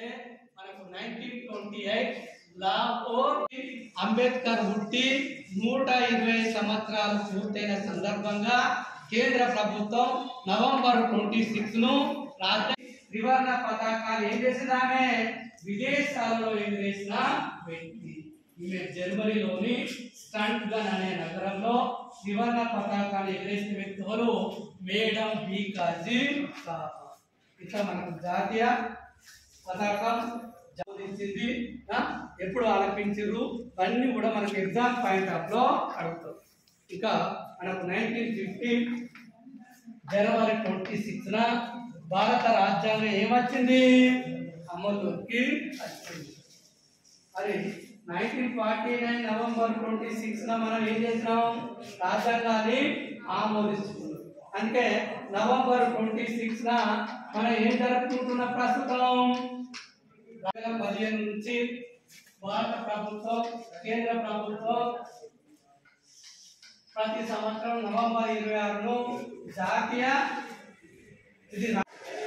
అంటే మనకు nineteen twenty eight లా ఓర్ అంబేద్కర్ పుట్టి నూట ఇరవై సంవత్సరాలు పూర్తయిన సందర్భంగా కేంద్ర ప్రభుత్వం నవంబర్ ట్వంటీ సిక్స్ ను రాజ్య త్రివర్ణ పతాకాలు ఏం చేసింది ఆమె విదేశాలలో ఎగిరేసిన వ్యక్తి ఈమె జర్మనీలోని స్టంట్ గన్ అనే నగరంలో త్రివర్ణ పతాకాలు ఎగిరేసిన వ్యక్తి ఎవరు మేడం బి కాజీ కాకా ఇట్లా మనకు జాతీయ పతాకం జోడించింది ఆ, ఎప్పుడు ఆలపించారు అన్ని కూడా మనకు ఎగ్జామ్ పాయింట్ ఆఫ్ లో అడుగుతారు ఇంకా మనకు nineteen fifteen January twenty six భారత రాజ్యాంగం ఏమొచ్చింది అమల్లోకి వచ్చింది మరి nineteen forty nine November twenty six మనం ఏం చేసినాం రాజ్యాంగాన్ని ఆమోదిస్తున్నాం అంటే నవంబర్ ట్వంటీ సిక్స్ మనం ఏం జరుపుకుంటున్న ప్రస్తుతం రెండు వేల పదిహేను నుంచి భారత ప్రభుత్వం కేంద్ర ప్రభుత్వం ప్రతి సంవత్సరం నవంబర్ ఇరవై ఆరును జాతీయ ఇది రా-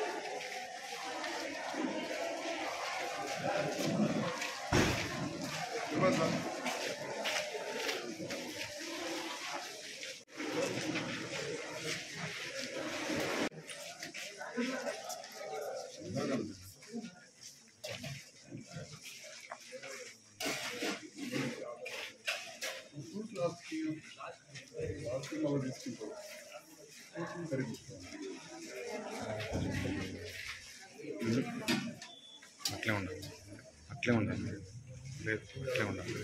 అట్లే ఉండాలి అట్లే ఉండాలి లేదు అట్లే ఉండాలి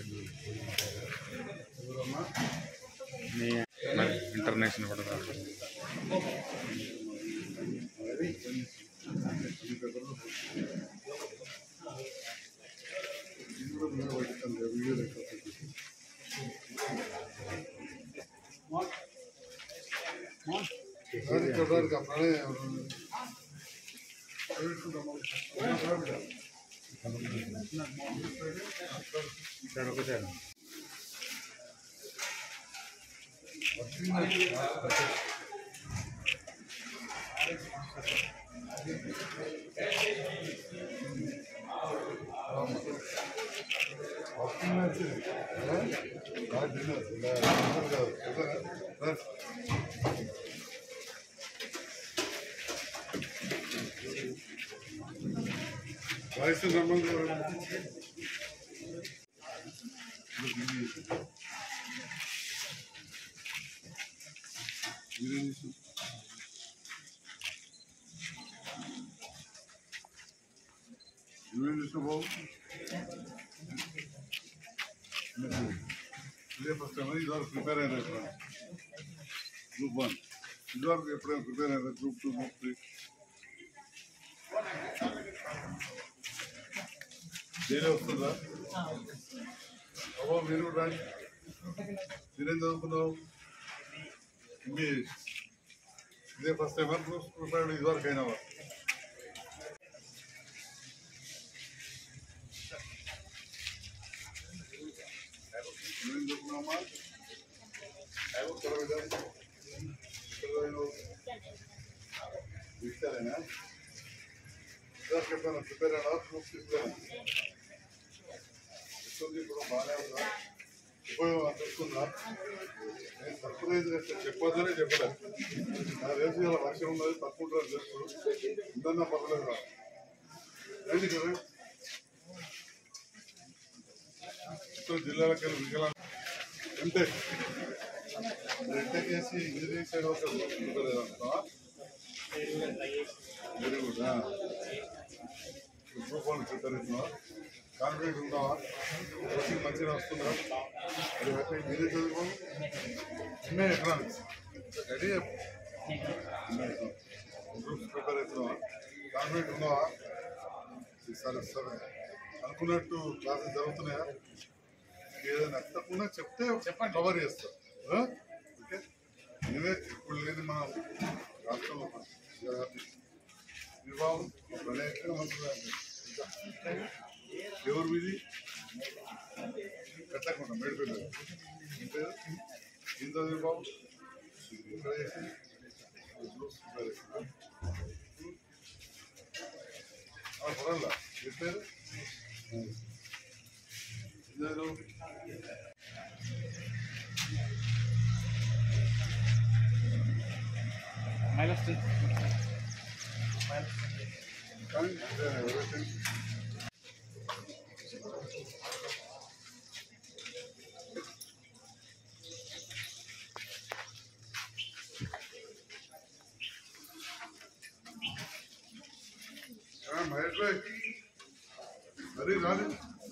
మీ మరి ఇంటర్నేషనల్ కూడా కావాలి సార్ ఒకసారి వయసు సంబంధం మీరేం చేశారు నువ్వేం చేసావు బాబు ఇదే ఫస్ట్ టైం ఇదివరకు ప్రిపేర్ అయ్యారు ఎప్పుడైనా గ్రూప్ వన్ ఇదివరకు ఎప్పుడైనా ప్రిపేర్ అయ్యారు group two group three daily వస్తుందా బాబా మీరు కూడా రండి మీరేం చదువుకున్నావు ఇంగ్లీష్ ఇదే ఫస్ట్ టైం గ్రూప్ ప్రిపేర్ ఇదివరకు అయినావా నువ్వేం చదువుకున్నావమ్మా ఇస్తారేనా ఇదివరకు ఎప్పుడైనా ప్రిపేర్ అయినా గ్రూప్ ప్రిపేర్ ఎస్తుంది ఇప్పుడు బాగానే ఉందా ఉపయోగం అనిపిస్తుందా నేను సర్ప్రైజ్ చెప్పొద్దనే చెప్పలేదు నా రేపు ఇలా లక్ష్యం ఉన్నది తక్కువ ఉంటుంది తెలుసు ఇందన్నా పర్లేదు రండి కదా చిత్తూరు జిల్లాలకు వెళ్ళి వికలాంగ ఎంటెక్ ఎంటెక్ చేసి ఇంజనీరింగ్ సైడ్ ఒక ప్రిపేర్ అయ్యాను very good group one prepare అవుతున్నావా కాన్ఫిడెంట్ ఉన్నావా కోచింగ్ మంచిగా వస్తుందా మరి అయితే మీరే చదువుకో MA economics ready groups prepare అవుతున్నావా కాన్ఫిడెంట్ ఉన్నావా సరే సరే అనుకున్నట్టు క్లాసెస్ జరుగుతున్నాయా ఏదైనా తప్పకుండా చెప్తే చెప్పండి కవర్ చేస్తా ఆ? ఓకే నేనే ఇప్పుడు లేని మన రాష్ట్రంలో వివాహం ప్రణయకరం అంటున్నారు ఎవరు మీది పెట్టకుండా మేడిపల్లి మీ పేరు ఏం చదివి బాబు ఇక్కడ చేసి గ్రూప్స్ ప్రిపేర్ చేస్తున్నా పొరల్లా మీ పేరు ఇద్దరు కానీ ఇదే ఎవరైతే ఆ, మహేష్ భాయ్ హరి రాలి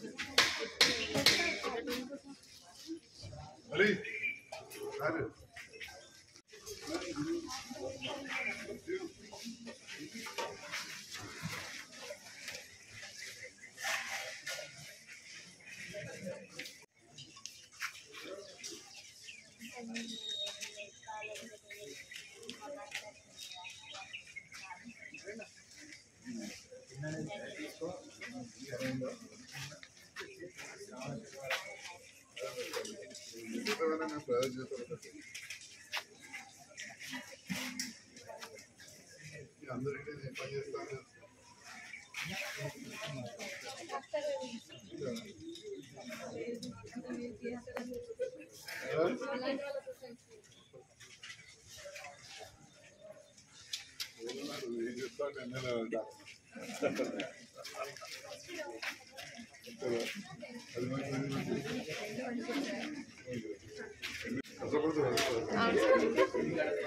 హరి రాలి ఇంకేమైనా నేను ప్రయాణం చేస్తాను అందరికీ నేను పని చేస్తాను ఏం చెప్తాను ఎన్నెలా అది మంచి అది మంచి కష్టపడుతుంది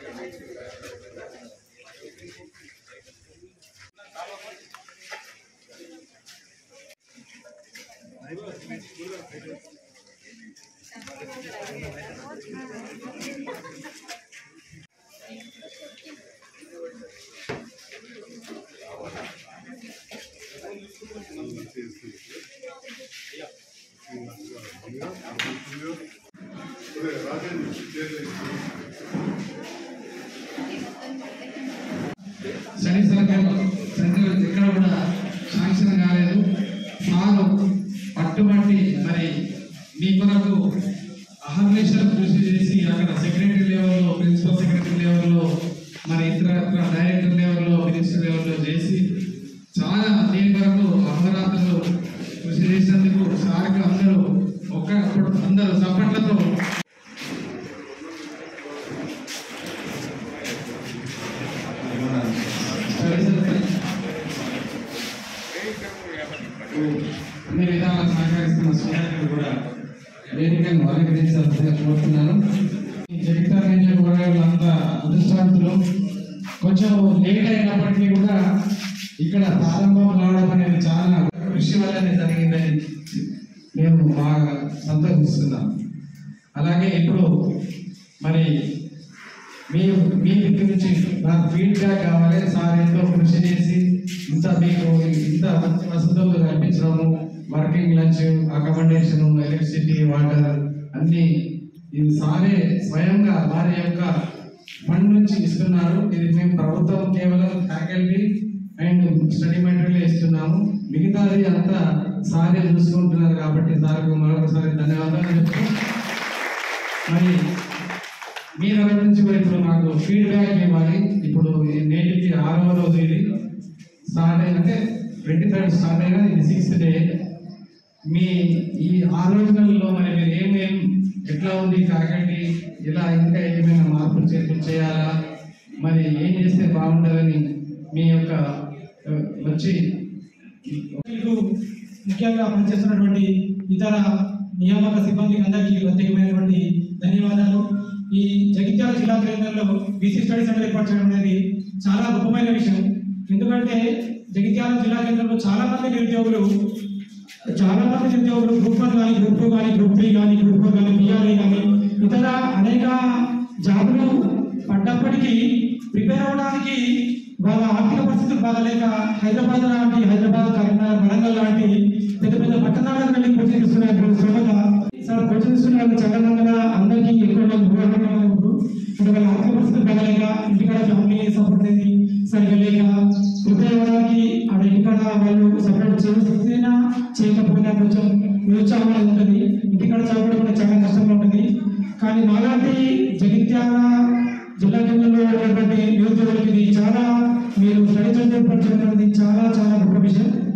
స్టడీ సర్కిల్ సెంటర్ ఎక్కడ కూడా శాంక్షన్ కాలేదు సారు పట్టుబట్టి మరి మీ కొరకు అహర్నిశలు కృషి చేసి అక్కడ సెక్రటరీ లెవెల్లో ప్రిన్సిపల్ సెక్రటరీ లెవెల్లో మరి ఇతర ఇతర డైరెక్టర్ లెవెల్లో మినిస్టర్ లెవెల్లో చేసి చాలా దీని కొరకు అహోరాత్రులు కృషి చేసినందుకు సార్కి అందరూ ఒక్క అందరూ చప్పట్లతో స్టడీ సర్కిల్ అన్ని విధాలా సహకరిస్తున్న స్టూడెంట్లు కూడా వేదికను అలంకరించాల్సిందిగా కోరుతున్నాను ఈ జగిత్యాల నియోజకవర్గంలో అంతా అదృష్టవంతులు కొంచెం లేట్ అయినప్పటికీ కూడా ఇక్కడ ప్రారంభం కావడం అనేది చాలా కృషి వల్లనే జరిగిందని మేము బాగా సంతోషిస్తున్నాం అలాగే ఇప్పుడు మరి మీ మీ దగ్గర నుంచి నాకు ఫీడ్బ్యాక్ కావాలి సార్ ఎంతో కృషి చేసి ఇంత మీకు ఇంత మంచి వసతులు కల్పించడము working lunch accommodation electricity water అన్ని ఇది సారే స్వయంగా వారి యొక్క ఫండ్ నుంచి ఇస్తున్నారు ఇది మేము ప్రభుత్వం కేవలం ఫ్యాకల్టీ అండ్ స్టడీ మెటీరియల్ ఇస్తున్నాము మిగతాది అంతా సారే చూసుకుంటున్నారు కాబట్టి సార్కు మరొకసారి ధన్యవాదాలు చెప్తూ మరి మీ దగ్గర నుంచి కూడా ఇప్పుడు మాకు ఫీడ్బ్యాక్ ఇవ్వాలి ఇప్పుడు ఈ నేటికి ఆరవ రోజు ఇది స్టార్ట్ అయినంటే ట్వంటీ థర్డ్ స్టార్ట్ అయినా ఇది సిక్స్త్ డే మీ ఈ ఆలోచనల్లో మరి మీరు ఏమేం ఎట్లా ఉంది ఫ్యాకల్టీ ఇలా ఇంకా ఏమైనా మార్పులు చేర్పులు చేయాలా మరి ఏం చేస్తే బాగుంటుందని మీ యొక్క ఆ, వచ్చి వీళ్ళు ముఖ్యంగా పనిచేస్తున్నటువంటి ఇతర నియామక సిబ్బందికి అందరికీ ప్రత్యేకమైనటువంటి ధన్యవాదాలు ఈ జగిత్యాల జిల్లా కేంద్రంలో బీసీ స్టడీ సెంటర్ ఏర్పాటు చేయడం అనేది చాలా గొప్పమైన విషయం ఎందుకంటే జగిత్యాల జిల్లా కేంద్రంలో చాలా మంది నిరుద్యోగులు చాలా మంది నిరుద్యోగులు గ్రూప్ వన్ కానీ గ్రూప్ టూ కానీ గ్రూప్ త్రీ కానీ గ్రూప్ ఫోర్ కానీ పిఆర్ఐ కానీ ఇతర అనేక జాబులు పడ్డప్పటికీ ప్రిపేర్ అవ్వడానికి వాళ్ళ ఆర్థిక పరిస్థితులు బాగాలేక హైదరాబాద్ లాంటి హైదరాబాద్ కరీంనగర్ వరంగల్ లాంటి పెద్ద పెద్ద పట్టణాలకు వెళ్ళి కోచింగ్ ఇస్తున్నారు శ్రమగా సార్ కోచింగ్ ఇస్తున్న వాళ్ళు చాలా మందిగా అందరికీ ఎక్కువ మంది దూరంగా ఉన్నారు అంటే వాళ్ళ ఆర్థిక పరిస్థితులు బాగాలేక ఇంటికాడ ఫ్యామిలీ సపోర్ట్ అనేది సరిగా లేక ప్రిపేర్ అవ్వడానికి అక్కడ ఇంటికాడ వాళ్ళు సపోర్ట్ చేసినా చేయకపోయినా కొంచెం నిరుత్సాహం అనేది ఉంటుంది ఇంటికాడ చదవడం కూడా చాలా కష్టంగా ఉంటుంది కానీ మాలాంటి జగిత్యాల జిల్లా కేంద్రంలో ఉన్నటువంటి నిరుద్యోగులకి ఇది చాలా మీరు స్టడీ సెంటర్ ఏర్పాటు చేయడం అనేది చాలా చాలా గొప్ప విషయం ఎందుకంటే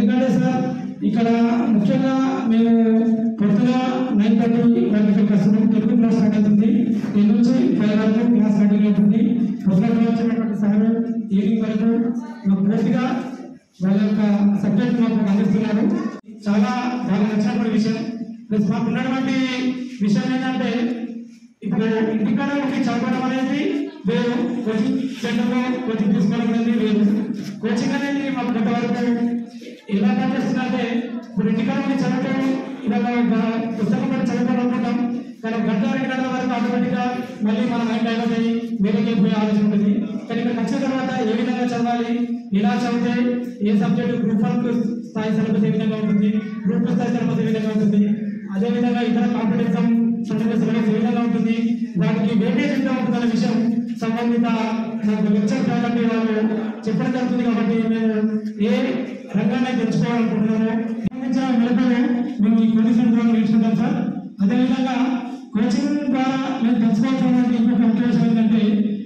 ఎందుకంటే సార్ ఇక్కడ ముఖ్యంగా మేము కొత్తగా నైన్ థర్టీ వరకు వస్తున్నాం తెలుగు క్లాస్ స్టార్ట్ అవుతుంది టెన్ నుంచి ఫైవ్ వరకు క్లాస్ కంటిన్యూ అవుతుంది పొద్దున వచ్చినటువంటి సార్ ఈవినింగ్ వరకు మాకు పూర్తిగా వాళ్ళ యొక్క సబ్జెక్ట్ మాకు అందిస్తున్నారు చాలా బాగా నచ్చినటువంటి విషయం ప్లస్ మాకు ఉన్నటువంటి విషయం ఏంటంటే ఇప్పుడు ఇంటికాడ ఉండి చదవడం అనేది వేరు కోచింగ్ సెంటర్లో కోచింగ్ తీసుకోవడం అనేది వేరు కోచింగ్ అనేది మాకు కొంతవరకు ఎలా పనిచేస్తుందంటే ఇప్పుడు ఇంటికాడ ఉండి చదవటం ఇలా ఒక పుస్తకం పడి చదవడం అనుకుంటాం కానీ గంట రెండు గంటల వరకు ఆటోమేటిక్గా మళ్ళీ మన మైండ్ డైవర్ట్ అయ్యి వేరేకి పోయే ఆలోచన ఉంటుంది కానీ ఇక్కడ వచ్చిన తర్వాత ఏ విధంగా చదవాలి ఎలా చదివితే ఏ సబ్జెక్టు గ్రూప్ వన్ స్థాయి సిలబస్ ఏ విధంగా ఉంటుంది గ్రూప్ టూ స్థాయి సిలబస్ ఏ విధంగా ఉంటుంది అదేవిధంగా ఇతర కాంపిటేషన్ సంబంధించిన సిలబస్ ఏ విధంగా ఉంటుంది వాటికి వెయిటేజ్ ఎంత ఉంటుందనే విషయం సంబంధిత నాకు లెక్చర్ ఫ్యాకల్టీ వాళ్ళు చెప్పడం జరుగుతుంది కాబట్టి మేము ఏ రంగాన్ని తెచ్చుకోవాలనుకుంటున్నామో సంబంధించిన మెలకువలు మేము ఈ కోచింగ్ ద్వారా నేర్చుకుంటాం సార్ అదేవిధంగా కోచింగ్ ద్వారా మేము తెలుసుకోవాల్సినటువంటి ఇంకొక ముఖ్య విషయం ఏంటంటే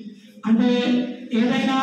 అంటే ఏదైనా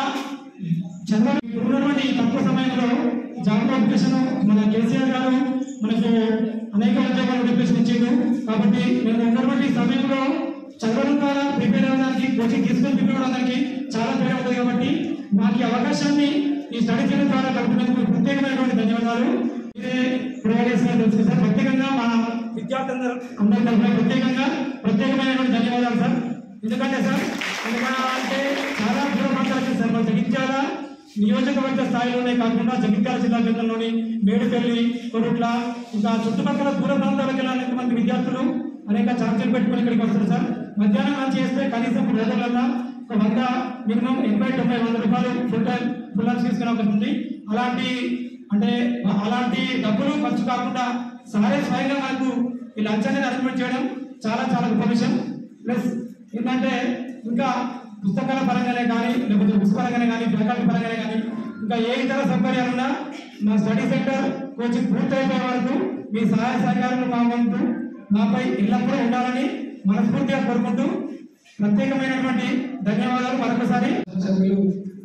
చదవాలి ఉన్నటువంటి తక్కువ సమయంలో జాబ్ నోటిఫికేషన్ మన కేసీఆర్ గారు మనకు అనేక ఉద్యోగాల నోటిఫికేషన్ ఇచ్చిండు కాబట్టి మేము ఉన్నటువంటి సమయంలో చదవడం ద్వారా ప్రిపేర్ అవ్వడానికి కోచింగ్ తీసుకొని ప్రిపేర్ అవ్వడానికి చాలా తేడా ఉంటుంది కాబట్టి మాకు ఈ అవకాశాన్ని ఈ స్టడీ చేయడం ద్వారా కల్పినందుకు ప్రత్యేకమైనటువంటి ధన్యవాదాలు ఇదే ప్రొవైడ్ చేసిన తెలుసు సార్ ప్రత్యేకంగా మా విద్యార్థులందరూ అందరి తరఫున ప్రత్యేకంగా ప్రత్యేకమైనటువంటి ధన్యవాదాలు సార్ ఎందుకంటే సార్ ఎందుకంటే చాలా దూర ప్రాంతాలకు సార్ మన జగిత్యాల నియోజకవర్గ స్థాయిలోనే కాకుండా జగిత్యాల జిల్లా కేంద్రంలోని మేడిపల్లి కొరుట్ల ఇంకా చుట్టుపక్కల దూర ప్రాంతాలకు వెళ్ళిన అనేక మంది విద్యార్థులు అనేక ఛార్జీలు పెట్టుకుని ఇక్కడికి వస్తారు సార్ మధ్యాహ్నం లంచ్ చేస్తే కనీసం రోజులన్నా ఒక వంద మినిమం ఎనభై తొంభై వంద రూపాయలు ఫుల్ టైం ఫుల్ లంచ్ తీసుకునే అవకాశం ఉంది అలాంటి అంటే అలాంటి డబ్బులు ఖర్చు కాకుండా సారే స్వయంగా మనకు ఈ లంచ్ అనేది అరేంజ్మెంట్ చేయడం చాలా చాలా గొప్ప విషయం ప్లస్ ఏంటంటే ఇంకా పుస్తకాల పరంగానే కానీ లేకపోతే బుక్స్ పరంగానే కానీ ఫ్యాకల్టీ పరంగానే కానీ ఇంకా ఏ ఇతర సౌకర్యాలున్నా మా స్టడీ సెంటర్ కోచింగ్ పూర్తయిపోయే వరకు మీ సహాయ సహకారాలు మా వంతు మాపై ఎల్లప్పుడూ ఉండాలని మనస్ఫూర్తిగా కోరుకుంటూ ప్రత్యేకమైనటువంటి ధన్యవాదాలు మరొకసారి సభ్యులు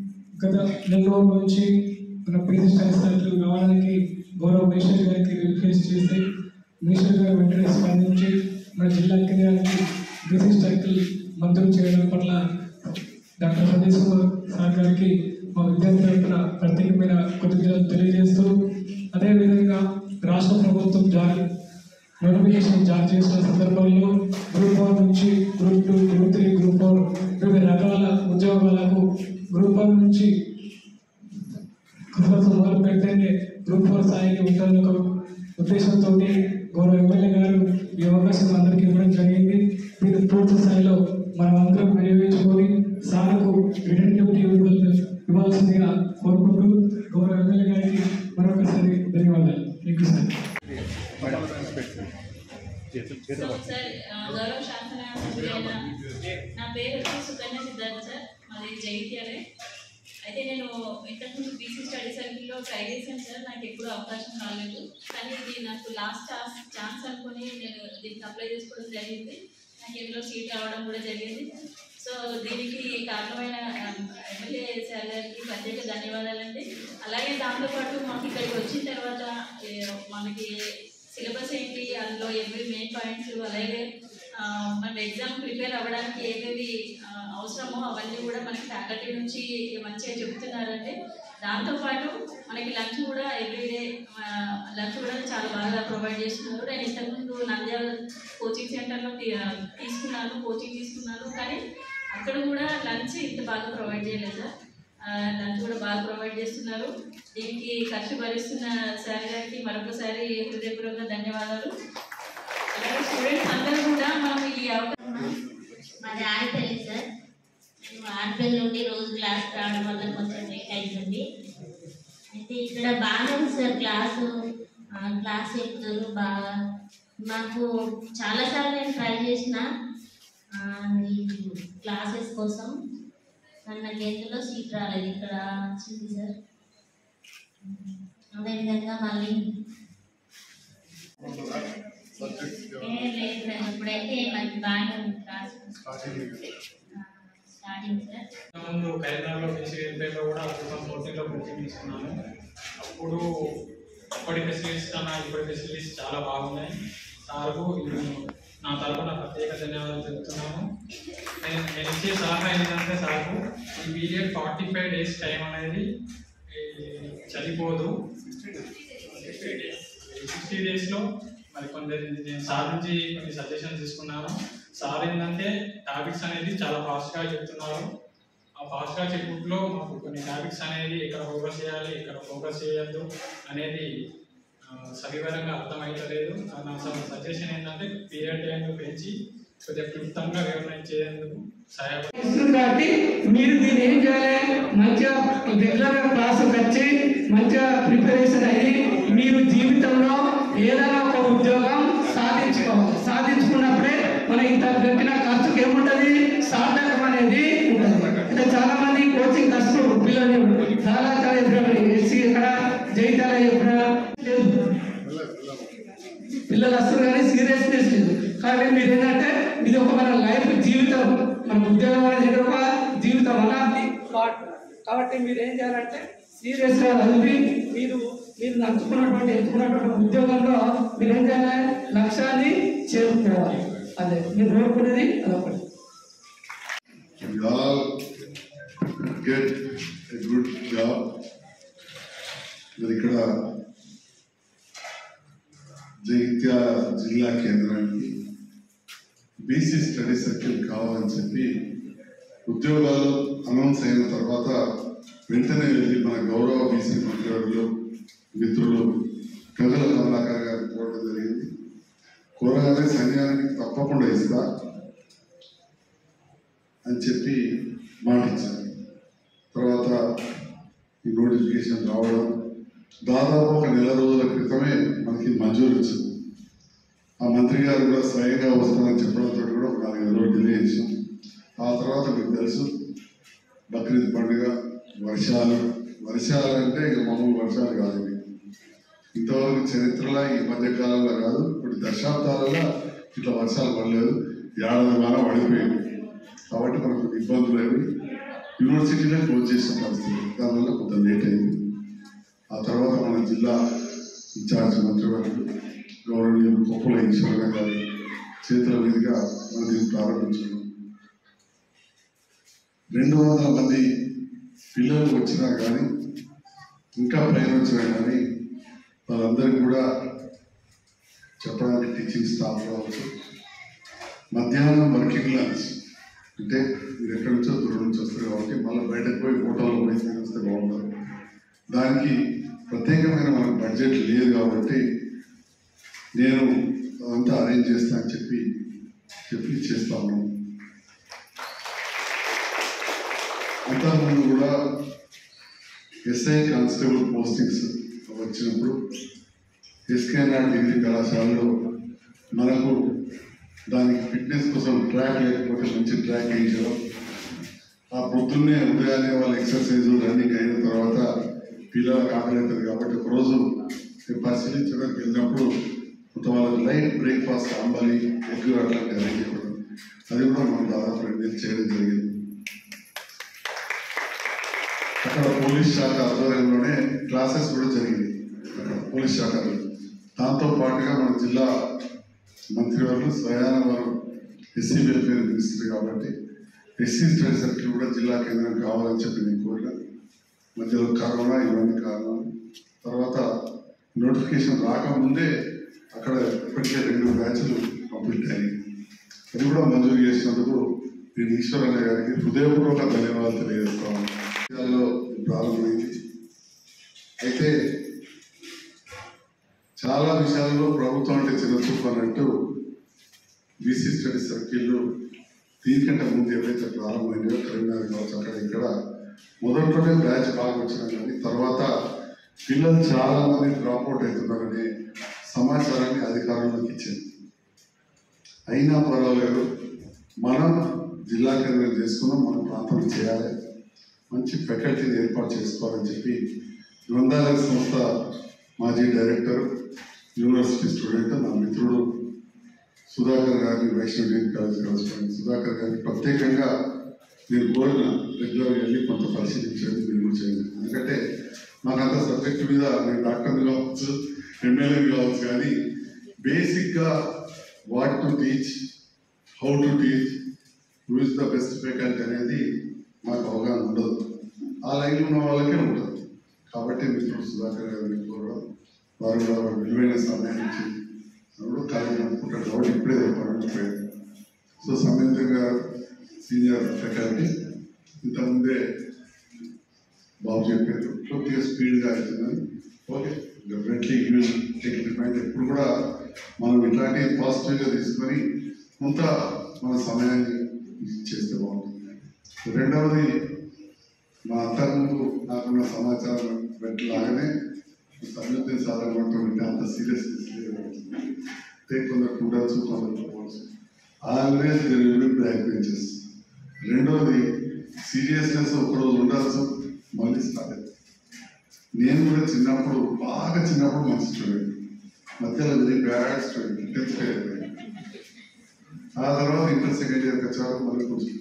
గత నెల రోజుల నుంచి మన పీజీ స్టడీస్ సెంటర్ కావడానికి గౌరవ మినిస్టర్ గారికి రిక్వెస్ట్ చేసి మినిస్టర్ గారు వెంటనే స్పందించి మన జిల్లా కేంద్రానికి బీసీ సర్కిల్ మంజూరు చేయడం పట్ల డాక్టర్ సతీష్ కుమార్ సార్ గారికి మా విద్యార్థి తరఫున ప్రత్యేకమైన కృతజ్ఞతలు తెలియజేస్తూ అదేవిధంగా రాష్ట్ర ప్రభుత్వం జారీ నోటిఫికేషన్ జారీ చేసిన సందర్భంలో గ్రూప్ వన్ నుంచి group two group three group four వివిధ రకాల ఉద్యోగాలకు గ్రూప్ వన్ నుంచి కోసం మొదలు పెడితేనే గ్రూప్ ఫోర్ స్థాయికి ఉంటుందన్న ఒక ఉద్దేశంతో గౌరవ ఎమ్మెల్యే గారు ఈ అవకాశం అందరికీ ఇవ్వడం జరిగింది దీన్ని పూర్తి స్థాయిలో మనం అందరం వినియోగించుకొని సార్కు రిటర్న్ డ్యూటీ ఇవ్వాల్సిందిగా కోరుకుంటూ గౌరవ ఎమ్మెల్యే గారికి మరొకసారి ధన్యవాదాలు thank you sir so sir ఆ, గౌరవ శాసన సభ్యులైన నా పేరు వచ్చి సుకన్య సిద్ధార్థ సార్ మాది జగిత్యాలే అయితే నేను ఇంతకుముందు బీసీ స్టడీ సర్కిల్లో ట్రై చేశాను సార్ నాకు ఎప్పుడు అవకాశం రాలేదు కానీ ఇది నాకు లాస్ట్ ఛాన్స్ ఛాన్స్ అనుకుని నేను దీనికి అప్లై చేసుకోవడం జరిగింది నాకు ఇందులో సీట్ రావడం కూడా జరిగింది సో దీనికి కారణమైన ఎమ్మెల్యే సార్ గారికి ప్రత్యేక ధన్యవాదాలండి అలాగే దాంతోపాటు మాకు ఇక్కడికి వచ్చిన తర్వాత ఏ, మనకి సిలబస్ ఏంటి అందులో ఏమేమి మెయిన్ పాయింట్స్ అలాగే ఆ, మన ఎగ్జామ్ ప్రిపేర్ అవ్వడానికి ఏమేమి ఆ, అవసరమో అవన్నీ కూడా మనకి ఫ్యాకల్టీ నుంచి మంచిగా చెప్తున్నారంటే దాంతోపాటు మనకి లంచ్ కూడా ఎవ్రీడే లంచ్ కూడా చాలా బాగా ప్రొవైడ్ చేస్తున్నారు నేను ఇంతకుముందు నంద్యాల కోచింగ్ సెంటర్లో తీ- తీసుకున్నాను కోచింగ్ తీసుకున్నాను కానీ అక్కడ కూడా లంచ్ ఇంత బాగా ప్రొవైడ్ చేయలేదు సార్ లంచ్ కూడా బాగా ప్రొవైడ్ చేస్తున్నారు దీనికి ఖర్చు భరిస్తున్న సార్ గారికి మరొకసారి హృదయపూర్వక ధన్యవాదాలు అలాగే స్టూడెంట్స్ అందరూ కూడా మనం ఈ అవకాశం మాది ఆడపల్లి సార్ మేము ఆడపల్లి నుండి రోజు క్లాస్ రావడం వల్ల కొంచెం లేట్ అవుతుంది అయితే ఇక్కడ బాగానే ఉంది సార్ క్లాసు ఆ, క్లాస్ చెప్తారు బాగా మాకు చాలాసార్లు నేను ట్రై చేసిన ఆ, ఈ క్లాసెస్ కోసం కానీ నాకు ఎందులో సీట్ రాలేదు ఇక్కడ వచ్చింది సార్ అదేవిధంగా మళ్ళీ సబ్జెక్ట్స్ ఏ లేదు సార్ ఇప్పుడైతే మనకి బాగానే ఉంది క్లాస్ స్టార్టింగ్ స్టార్టింగ్ సార్ ముందు కరీంనగర్లో ఫిషింగ్ పేపర్ కూడా టూ థౌసండ్ ఫోర్టీన్లో కోచింగ్ తీసుకున్నాను అప్పుడు అప్పటి ఫెసిలిటీస్ కన్నా ఇప్పటి ఫెసిలిటీస్ చాలా బాగున్నాయి సార్కు నా తరపున ప్రత్యేక ధన్యవాదాలు చెప్తున్నాను నేను నేను ఇచ్చే సలహా ఏంటంటే సార్కు ఈ period forty five days time అనేది ఈ, చనిపోదు సిక్స్టీ డేస్లో మరి కొన్ని నేను సార్ నుంచి కొన్ని సజెషన్స్ తీసుకున్నాను సార్ ఏంటంటే టాపిక్స్ అనేది చాలా ఫాస్ట్గా చెప్తున్నారు ఆ ఫాస్ట్గా చెప్పుట్లో మాకు కొన్ని టాపిక్స్ అనేది ఎక్కడ ఫోకస్ చేయాలి ఎక్కడ ఫోకస్ చేయొద్దు అనేది ఆ, సవివరంగా అర్థమవుతలేదు నా సజెషన్ ఏంటంటే పీరియడ్ టైం పెంచి కొద్దిగా క్లుప్తంగా వివరణ చేసేందుకు సహాయపడుతుంది ఇస్తుంది కాబట్టి మీరు దీన్ని ఏం చేయాలి మంచిగా రెగ్యులర్ గా క్లాసు వచ్చి మంచిగా ప్రిపరేషన్ అయ్యి మీరు జీవితంలో ఏదైనా ఒక ఉద్యోగం సాధించుకోవాలి సాధించుకున్నప్పుడే మన ఇంత పెట్టిన ఖర్చుకి ఏముంటది సార్థకం అనేది ఉంటుంది అంటే చాలా మంది కోచింగ్ కష్టం పిల్లలు చాలా చాలా చెప్పిన ఎస్సీ ఇక్కడ జైతాల చెప్పిన లేదు పిల్లలు వస్తారు కానీ సీరియస్నెస్ లేదు కాబట్టి మీరు ఏంటంటే ఇది ఒక మన లైఫ్ జీవితం మన ఉద్యోగం అనేది ఇది ఒక జీవితం అలాంటి పార్ట్ కాబట్టి మీరు ఏం చేయాలంటే సీరియస్ గా చదివి మీరు మీరు నచ్చుకున్నటువంటి ఎంచుకున్నటువంటి ఉద్యోగంలో మీరు ఏం చేయాలి లక్ష్యాన్ని చేరుకోవాలి అదే మీరు కోరుకునేది అదొకటి We all get a good job. మరి ఇక్కడ జగిత్యాల జిల్లా కేంద్రానికి బీసీ స్టడీ సర్కిల్ కావాలని చెప్పి ఉద్యోగాలు అనౌన్స్ అయిన తర్వాత వెంటనే వెళ్ళి మన గౌరవ బీసీ మంత్రివర్యులు మిత్రులు గగల కమలాకర్ గారికి కోరడం జరిగింది కోరగానే సైన్యానికి తప్పకుండా ఇస్తా అని చెప్పి మాట ఇచ్చారు తర్వాత ఈ నోటిఫికేషన్ రావడం దాదాపు ఒక నెల రోజుల క్రితమే మనకి మంజూరు వచ్చింది ఆ మంత్రి గారు కూడా స్వయంగా వస్తానని చెప్పడంతో కూడా ఒక నాలుగైదు రోజులు డిలే చేసాం ఆ తర్వాత మీకు తెలుసు బక్రీద్ పండుగ వర్షాలు వర్షాలు అంటే ఇక మామూలు వర్షాలు కాదు ఇవి ఇంతవరకు చరిత్రలో ఈ మధ్య కాలంలో కాదు ఇప్పుడు దశాబ్దాలలో ఇట్లా వర్షాలు పడలేదు ఏడాది వాన పడిపోయింది కాబట్టి మనకు ఇబ్బందులు ఏమి యూనివర్సిటీనే క్లోజ్ చేసిన పరిస్థితి దానివల్ల కొంత లేట్ అయింది ఆ తర్వాత మన జిల్లా ఇన్ఛార్జ్ మంత్రివర్యులు గౌరవనీయులు కొప్పుల ఈశ్వరరావు గారి చేతుల మీదుగా మనం దీన్ని ప్రారంభించుకున్నాం రెండు వందల మంది పిల్లలు వచ్చినా కానీ ఇంకా పైన వచ్చినా కానీ వాళ్ళందరికీ కూడా చెప్పడానికి టీచింగ్ స్టాఫ్ కావచ్చు మధ్యాహ్నం వర్కింగ్ లంచ్ అంటే మీరు ఎక్కడి నుంచో దూరం నుంచి వస్తారు కాబట్టి మళ్ళీ బయటకు పోయి హోటల్లో పోయి తినేస్తే బాగుంటుంది దానికి ప్రత్యేకమైన మనకు బడ్జెట్ లేదు కాబట్టి నేను అదంతా అరేంజ్ చేస్తా అని చెప్పి చెప్పి చేస్తా ఉన్నాను అంతకుముందు కూడా ఎస్ఐ కానిస్టేబుల్ పోస్టింగ్స్ వచ్చినప్పుడు ఎస్కేఎన్ఆర్ డిగ్రీ కళాశాలలో మనకు దానికి ఫిట్నెస్ కోసం ట్రాక్ లేకపోతే మంచి ట్రాక్ వేయించడం ఆ పొద్దున్నే ఉదయాన్నే వాళ్ళ ఎక్సర్సైజ్ రన్నింగ్ అయిన తర్వాత పిల్లలకు ఆకలి అవుతుంది కాబట్టి ఒక రోజు నేను పరిశీలించడానికి వెళ్ళినప్పుడు కొంత వాళ్ళకి లైట్ బ్రేక్ఫాస్ట్ అంబలి ఎగ్ అట్లాంటి అరేంజ్ చేయడం అది కూడా మనం దాదాపు రెండు నెలలు చేయడం జరిగింది అక్కడ పోలీస్ శాఖ ఆధ్వర్యంలోనే క్లాసెస్ కూడా జరిగింది అక్కడ పోలీస్ శాఖలో దాంతో పాటుగా మన జిల్లా మంత్రివర్లు స్వయాన వారు ఎస్సీ వెల్ఫేర్ మినిస్టర్ కాబట్టి ఎస్సీ స్టడీ సర్కిల్ కూడా జిల్లా కేంద్రం కావాలని చెప్పి నేను కోరిన మధ్యలో కరోనా ఇవన్నీ కారణం తర్వాత నోటిఫికేషన్ రాకముందే అక్కడ ఇప్పటికే రెండు బ్యాచ్లు కంప్లీట్ అయ్యాయి అది కూడా మంజూరు చేసినందుకు నేను ఈశ్వరన్న గారికి హృదయపూర్వక ధన్యవాదాలు తెలియజేస్తాను విషయాల్లో ప్రారంభమైంది అయితే చాలా విషయాల్లో ప్రభుత్వం అంటే చిన్న చూపు అన్నట్టు బీసీ స్టడీ సర్కిల్ దీనికంటే ముందు ఏవైతే ప్రారంభమైందో కరీంనగర్ కావచ్చు అక్కడ ఇక్కడ మొదట్లోనే బ్యాచ్ బాగా వచ్చినా కానీ తర్వాత పిల్లలు చాలా మంది డ్రాప్ అవుట్ అవుతున్నారనే సమాచారాన్ని అధికారులకు ఇచ్చింది అయినా పర్వాలేదు మనం జిల్లా కేంద్రం చేసుకున్నాం మన ప్రాంతం చేయాలి మంచి ఫ్యాకల్టీని ఏర్పాటు చేసుకోవాలని చెప్పి గ్రంథాలయ సంస్థ మాజీ డైరెక్టర్ యూనివర్సిటీ స్టూడెంట్ నా మిత్రుడు సుధాకర్ గారిని వైష్ణవి కాలేజ్ కలుసుకోండి సుధాకర్ గారిని ప్రత్యేకంగా నేను కోరిన రెగ్యులర్ వెళ్ళి కొంత పరిశీలించండి మీరు కూడా చేయండి ఎందుకంటే నాకంత సబ్జెక్ట్ మీద నేను డాక్టర్ కావచ్చు ఎమ్మెల్యే కావచ్చు కానీ బేసిక్గా what to teach how to teach who is the best faculty అనేది మాకు అవగాహన ఉండదు ఆ లైన్లో ఉన్న వాళ్ళకే ఉంటుంది కాబట్టి మిత్రుడు సుధాకర్ గారిని కోరడం వారు కూడా వారి విలువైన సమయాన్ని ఇచ్చి అప్పుడు కాలేజీ అనుకుంటారు కాబట్టి ఇప్పుడే పడిపోయారు సో సమేతంగా సీనియర్ ఫ్యాకల్టీ ఇంతకుముందే బాబు చెప్పారు కొద్దిగా స్పీడ్గా అవుతుందని okay definitely you will take it mind ఎప్పుడు కూడా మనం ఇట్లాంటి పాజిటివ్గా తీసుకొని కొంత మన సమయాన్ని చేస్తే బాగుంటుంది రెండవది మా అంతకుముందు నాకున్న సమాచారం పెట్టలాగానే సంయుక్త సాధారణ ఉంటే అంత సీరియస్నెస్ లేదు అంటే కొందరు ఉండొచ్చు కొందరు పోవచ్చు always there will be back benches రెండవది సీరియస్నెస్ ఒకరోజు ఉండొచ్చు మళ్ళీ స్టార్ట్ అవుతుంది నేను కూడా చిన్నప్పుడు బాగా చిన్నప్పుడు మంచి స్టూడెంట్ మధ్యలో very bad student tenth fail ఆ తర్వాత ఇంటర్ సెకండ్ ఇయర్కి వచ్చాక మళ్ళీ కొంచెం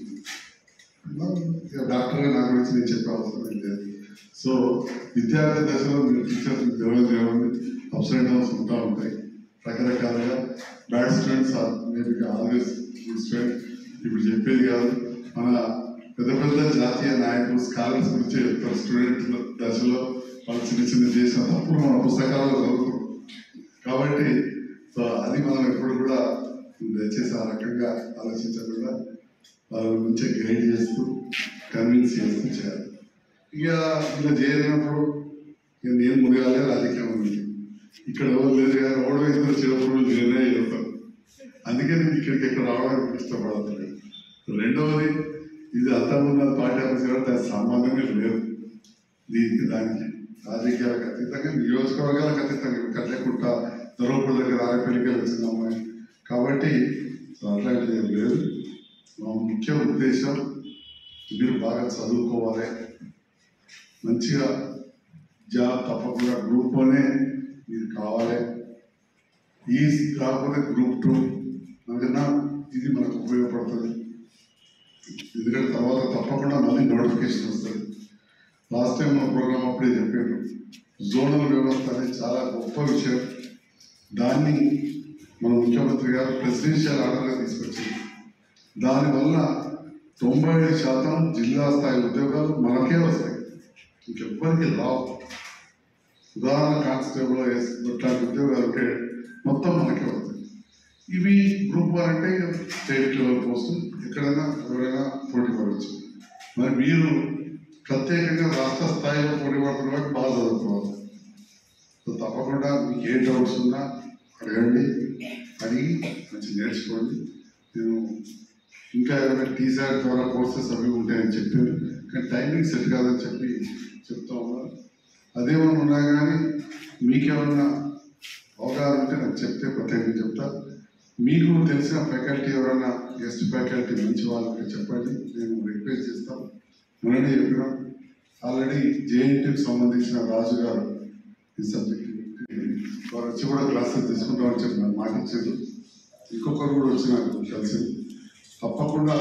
ఇక డాక్టర్గా నా గురించి నేను చెప్పే అవసరం ఏం లేదు సో విద్యార్థి దశలో మీరు టీచర్స్ దేవుడు దేవుడు అప్స్ అండ్ డౌన్స్ ఉంటా ఉంటాయి రకరకాలుగా bad students are maybe always good student ఇప్పుడు చెప్పేది కాదు మన పెద్ద పెద్ద జాతీయ నాయకులు స్కాలర్స్ గురించి చెప్తారు స్టూడెంట్ దశలో వాళ్ళు చిన్న చిన్న చేసిన తప్పుడు మన పుస్తకాలలో చదువుతాం కాబట్టి సో అది మనం ఎప్పుడు కూడా దయచేసి ఆ రకంగా ఆలోచించకుండా వాళ్ళ మంచిగా గైడ్ చేస్తూ కన్విన్స్ చేస్తూ చేయాలి ఇక ఇలా చేయలేనప్పుడు ఇక నేను మునగాలే రాజకీయం ఉంది ఇక్కడ ఎవరు లేదు కానీ ఓడవ ఇద్దరు చిరపురులు నేనే చెప్తాను అందుకే నేను ఇక్కడికి ఎక్కడ రావడానికి ఇష్టపడతలేదు రెండవది ఇది అంతకుముందు పార్టీ ఆఫీస్ కాబట్టి దానికి సంబంధమే లేదు దీనికి దానికి రాజకీయాలకు అతీతంగా నియోజకవర్గాలకు అతీతంగా కట్లకుంట దొరకపూడి దగ్గర ఆరపల్లికి వచ్చిన అమ్మాయి కాబట్టి సో అట్లాంటిది ఏం లేదు మా ముఖ్య ఉద్దేశం మీరు బాగా చదువుకోవాలి మంచిగా జాబ్ తప్పకుండా గ్రూప్ వనే మీరు కావాలి ఈ కాకపోతే గ్రూప్ టూ అందుకన్నా ఇది మనకు ఉపయోగపడుతుంది ఎందుకంటే తర్వాత తప్పకుండా మళ్ళీ నోటిఫికేషన్ వస్తుంది లాస్ట్ టైం మన ప్రోగ్రామ్ అప్పుడే చెప్పాను జోనల్ వ్యవస్థ అనేది చాలా గొప్ప విషయం దాన్ని మన ముఖ్యమంత్రి గారు ప్రెసిడెన్షియల్ ఆర్డర్గా తీసుకొచ్చింది దానివల్ల తొంభై ఐదు శాతం జిల్లా స్థాయి ఉద్యోగాలు మనకే వస్తాయి ఇంకెవ్వరికి రావు ఉదాహరణ కానిస్టేబుల్ ఇట్లాంటి ఉద్యోగాలు ఉంటే మొత్తం మనకే వస్తాయి ఇవి గ్రూప్ వన్ అంటే స్టేట్ లెవెల్ పోస్ట్ ఎక్కడైనా ఎవరైనా పోటీ పడవచ్చు మరి మీరు ప్రత్యేకంగా రాష్ట్ర స్థాయిలో పోటీ పడుతున్న కాబట్టి బాగా చదువుకోవాలి సో తప్పకుండా మీకు ఏ డౌట్స్ ఉన్నా అడగండి అడిగి మంచి నేర్చుకోండి నేను ఇంకా ఏమైనా టీసార్ ద్వారా కోర్సెస్ అవి ఉంటాయని చెప్పారు కానీ టైమింగ్ సెట్ కాదని చెప్పి చెప్తా ఉన్నారు అదేమన్నా ఉన్నా కానీ మీకేమన్నా అవగాహన ఉంటే నాకు చెప్తే ప్రత్యేకంగా చెప్తా మీకు తెలిసిన ఫ్యాకల్టీ ఎవరైనా గెస్ట్ ఫ్యాకల్టీ మంచి వాళ్ళకి చెప్పండి నేను రిక్వెస్ట్ చేస్తాను మొన్ననే చెప్పినాం ఆల్రెడీ జేఎన్టీకి సంబంధించిన రాజు గారు ఈ సబ్జెక్ట్ వారు వచ్చి కూడా క్లాసెస్ తీసుకుంటామని చెప్పి నాకు మాట ఇచ్చారు ఇంకొకరు కూడా వచ్చి నాకు కలిసి తప్పకుండా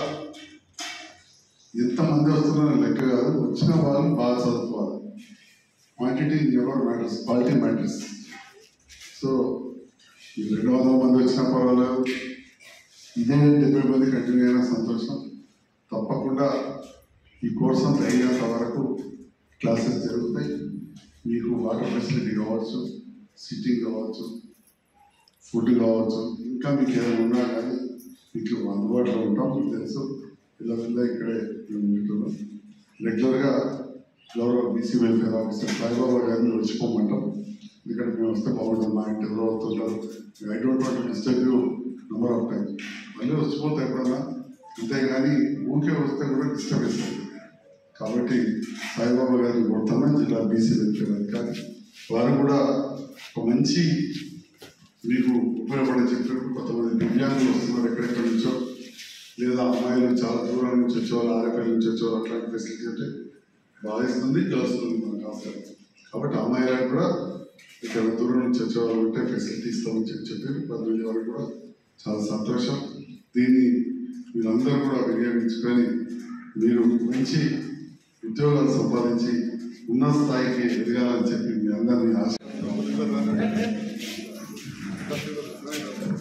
ఎంతమంది వస్తున్నారో లెక్క కాదు వచ్చిన వాళ్ళు బాగా చదువుకోవాలి quantity ever matters quality matters so ఈ రెండు వందల మంది వచ్చినా పర్వాలేదు ఇదే డెబ్బై మంది కంటిన్యూ అయినా సంతోషం తప్పకుండా ఈ కోర్స్ అంతా అయినంత వరకు క్లాసెస్ జరుగుతాయి మీకు వాటర్ ఫెసిలిటీ కావచ్చు సిట్టింగ్ కావచ్చు ఫుడ్ కావచ్చు ఇంకా మీకు ఏదైనా ఉన్నా కానీ మీకు అందుబాటులో ఉంటాం మీకు తెలుసు పిల్లల ఇక్కడే మేము ఉంటున్నాం రెగ్యులర్గా గౌరవ బీసీ వెల్ఫేర్ ఆఫీసర్ సాయిబాబా గారిని వచ్చిపోమంటాం ఎందుకంటే మేము వస్తే బాగుంటుంది మా ఇంటి ఎవరో అవుతుంటారు I don't want disturb you number of time మళ్ళీ వచ్చిపోతే ఎప్పుడన్నా అంతేగాని ఊరికే వస్తే కూడా డిస్టర్బ్ అవుతుంది కాబట్టి సాయిబాబా గారిని కొడతామని జిల్లా బీసీ వెల్ఫేర్ అధికారి వారు కూడా ఒక మంచి మీకు ఉపయోగపడే చెప్పారు కొంతమంది దివ్యాంగులు వస్తున్నారు ఎక్కడెక్కడ నుంచో లేదా అమ్మాయిలు చాలా దూరం నుంచి వచ్చేవాళ్ళు ఆరేపల్లి నుంచి వచ్చేవాళ్ళు అట్లాంటి ఫెసిలిటీ అంటే బాధిస్తుంది కలుస్తుంది మనకు అవసరం కాబట్టి అమ్మాయిలకు కూడా ఇక్కడ దూరం నుంచి వచ్చేవాళ్ళు ఉంటే ఫెసిలిటీ ఇస్తామని చెప్పి చెప్పారు పద్దెనిమిది వరకు కూడా చాలా సంతోషం దీన్ని మీరందరూ కూడా వినియోగించుకొని మీరు మంచి ఉద్యోగాలు సంపాదించి ఉన్నత స్థాయికి ఎదగాలని చెప్పి మీ అందరినీ ఆశ Thank you.